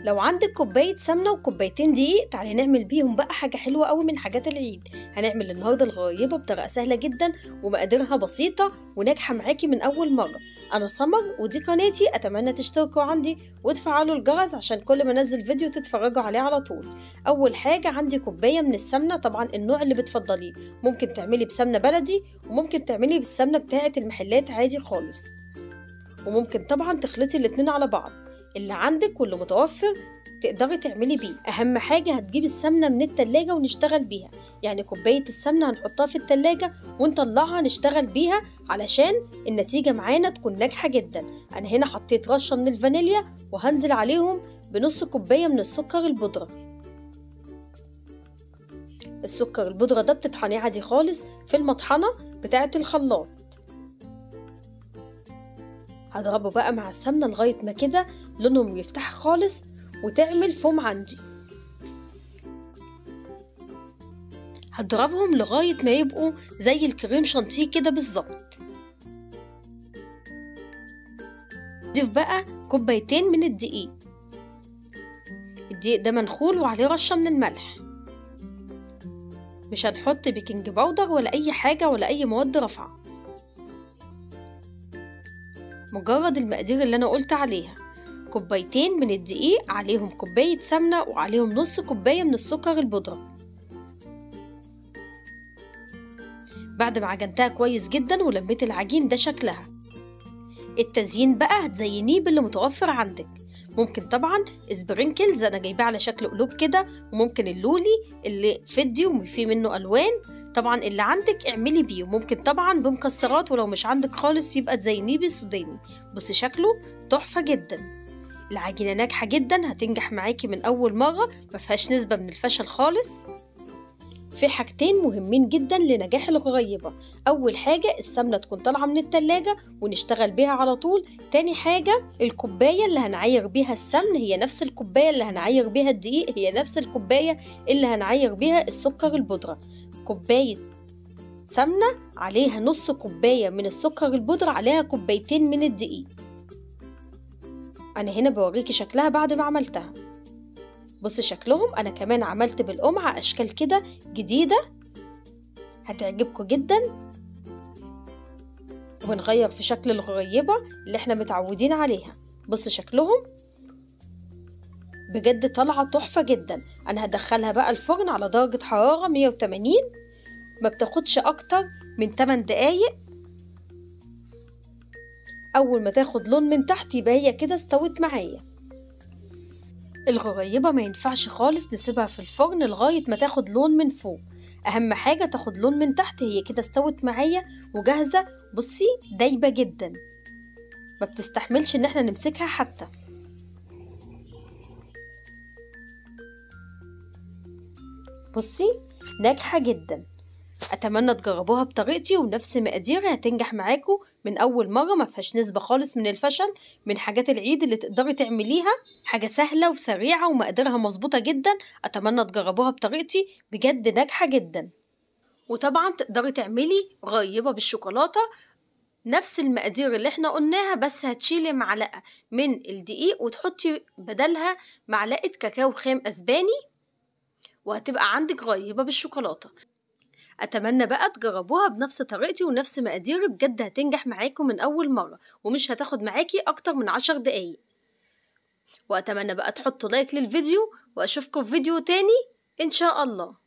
لو عندك كوباية سمنة وكوبايتين دقيق تعالي نعمل بيهم بقى حاجة حلوة قوي من حاجات العيد هنعمل النهاردة الغريبة بطريقة سهلة جدا ومقاديرها بسيطة وناجحة معاكي من أول مرة أنا سمر ودي قناتي أتمنى تشتركوا عندي وتفعلوا الجرس عشان كل ما أنزل فيديو تتفرجوا عليه على طول أول حاجة عندي كوباية من السمنة طبعا النوع اللي بتفضليه ممكن تعملي بسمنة بلدي وممكن تعملي بالسمنة بتاعة المحلات عادي خالص وممكن طبعا تخلطي الاتنين على بعض اللي عندك واللي متوفر تقدري تعملي بيه اهم حاجه هتجيبي السمنه من التلاجة ونشتغل بيها يعني كوبايه السمنه هنحطها في التلاجة ونطلعها نشتغل بيها علشان النتيجه معانا تكون ناجحه جدا انا هنا حطيت رشه من الفانيليا وهنزل عليهم بنص كوبايه من السكر البودره السكر البودره ده بتطحنيه عادي خالص في المطحنه بتاعه الخلاط هضربه بقى مع السمنة لغاية ما كده لونهم يفتح خالص وتعمل فوم عندي هضربهم لغاية ما يبقوا زي الكريم شانتيه كده بالظبط ضيف بقى كوبايتين من الدقيق الدقيق ده منخول وعليه رشة من الملح مش هنحط بيكنج باودر ولا أي حاجة ولا أي مواد رافعة مجرد المقادير اللي أنا قلت عليها كوبايتين من الدقيق عليهم كوباية سمنة وعليهم نص كوباية من السكر البودرة بعد ما عجنتها كويس جدا ولميت العجين ده شكلها التزيين بقى هتزينيه باللي متوفر عندك ممكن طبعا سبرينكلز انا جايباه على شكل قلوب كده وممكن اللولي اللي فدي وفي منه الوان طبعا اللي عندك اعملي بيه وممكن طبعا بمكسرات ولو مش عندك خالص يبقى تزينيه بالسوداني بصي شكله تحفه جدا العجينه ناجحه جدا هتنجح معاكي من اول مره ما فيهاش نسبه من الفشل خالص في حاجتين مهمين جدا لنجاح الغريبة أول حاجة السمنة تكون طالعة من التلاجة ونشتغل بيها على طول تاني حاجة الكوباية اللي هنعير بيها السمن هي نفس الكوباية اللي هنعير بيها الدقيق هي نفس الكوباية اللي هنعير بيها السكر البودرة كوباية سمنة عليها نص كوباية من السكر البودرة عليها كوبايتين من الدقيق أنا هنا بوريكي شكلها بعد ما عملتها بص شكلهم أنا كمان عملت بالقمعة أشكال كده جديدة هتعجبكم جدا ونغير في شكل الغريبة اللي احنا متعودين عليها بص شكلهم بجد طالعة تحفة جدا أنا هدخلها بقى الفرن على درجة حرارة 180 ما بتاخدش أكتر من 8 دقايق أول ما تاخد لون من تحت يبقى هي كده استوت معايا الغريبة ما ينفعش خالص نسيبها في الفرن لغاية ما تاخد لون من فوق أهم حاجة تاخد لون من تحت هي كده استوت معايا وجاهزة بصي دايبة جدا ما بتستحملش ان احنا نمسكها حتى بصي ناجحة جدا اتمنى تجربوها بطريقتي ونفس مقاديري هتنجح معاكم من اول مره ما فيهاش نسبه خالص من الفشل من حاجات العيد اللي تقدري تعمليها حاجه سهله وسريعه ومقاديرها مظبوطه جدا اتمنى تجربوها بطريقتي بجد ناجحه جدا وطبعا تقدري تعملي غريبه بالشوكولاته نفس المقادير اللي احنا قلناها بس هتشيلي معلقه من الدقيق وتحطي بدلها معلقه كاكاو خام اسباني وهتبقى عندك غريبه بالشوكولاته اتمنى بقى تجربوها بنفس طريقتي ونفس مقاديري بجد هتنجح معاكم من اول مره ومش هتاخد معاكي اكتر من عشر دقايق واتمنى بقى تحطوا لايك للفيديو واشوفكم في فيديو تاني ان شاء الله